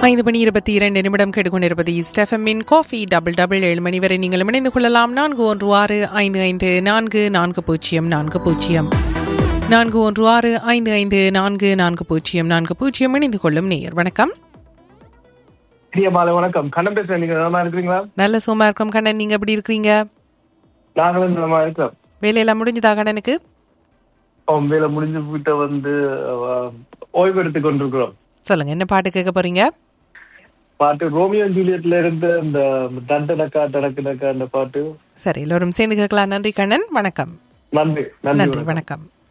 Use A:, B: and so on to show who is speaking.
A: ஐந்து மணி இருபத்தி இரண்டு நிமிடம் கேட்டுக்கொண்டிருப்பது ஸ்டெஃபமின் காஃபி டபுள் டபுள் ஏழு மணி வரை நீங்கள் இணைந்து கொள்ளலாம் நான்கு ஒன்று ஆறு ஐந்து ஐந்து நான்கு நான்கு பூஜ்ஜியம் நான்கு பூஜ்ஜியம் நான்கு ஒன்று ஆறு ஐந்து ஐந்து நான்கு நான்கு பூஜ்ஜியம் நான்கு பூஜ்ஜியம் இணைந்து கொள்ளும் நேயர் வணக்கம்
B: பிரிய மாலை வணக்கம் கண்ணன் பேசுறேன் நீங்க நல்லா இருக்கிறீங்களா
A: நல்ல சோமா இருக்கும் கண்ணன் நீங்க எப்படி இருக்கிறீங்க
B: நாங்களும் நல்லா இருக்கிறோம்
A: வேலையெல்லாம் முடிஞ்சதா கண்ணனுக்கு
B: அவன் வேலை முடிஞ்சு வீட்டை வந்து அஹ், ஓய்வு எடுத்துக் கொண்டிருக்கிறோம்
A: சொல்லுங்க என்ன பாட்டு கேட்க போறீங்க
B: பாட்டு ரோமியோ ஜூலியட்ல இருந்து இந்த தண்டனக்கா தடக்குனக்கா அந்த பாட்டு
A: சரி எல்லோரும் சேர்ந்து கேட்கலாம் நன்றி கண்ணன் வணக்கம்
B: நன்றி
A: நன்றி
B: நன்றி
A: வணக்கம்